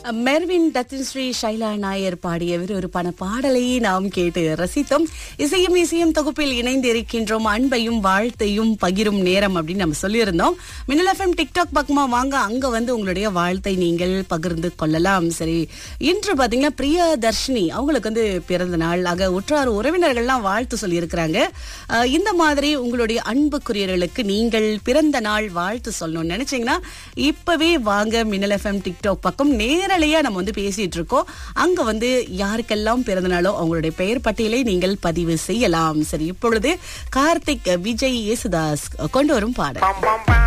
Mervin ரத்தின்ஸ்ரீ Shaila Nair பாடிய ஒரு பண பாடலை நாம் கேட்டு ரசித்தோம் இசையும் இசையும் தொகுப்பில் இணைந்து இருக்கின்றோம் அன்பையும் வாழ்த்தையும் பகிரும் நேரம் அப்படின்னு நம்ம சொல்லியிருந்தோம் மின்னல் எஃப்எம் டிக்டாக் பக்கமா வாங்க அங்க வந்து உங்களுடைய வாழ்த்தை நீங்கள் பகிர்ந்து கொள்ளலாம் சரி இன்று பாத்தீங்கன்னா பிரியா தர்ஷினி அவங்களுக்கு வந்து பிறந்த நாள் ஆக உற்றார் உறவினர்கள்லாம் வாழ்த்து சொல்லியிருக்கிறாங்க அஹ், இந்த மாதிரி உங்களுடைய அன்புக்குரியவர்களுக்கு நீங்கள் பிறந்த நாள் வாழ்த்து சொல்லணும்னு நினைச்சீங்கன்னா இப்பவே வாங்க மின்னல் எஃப்எம் டிக்டாக் பக்கம் நேரலையா நம்ம வந்து பேசிட்டு இருக்கோம் அங்க வந்து யாருக்கெல்லாம் பிறந்த நாளோ அவங்களுடைய பெயர் பட்டியலை நீங்கள் பதிவு செய்யலாம் சரி இப்பொழுது கார்த்திக் விஜய் யேசுதாஸ் கொண்டு வரும் பாடல் bum bum bum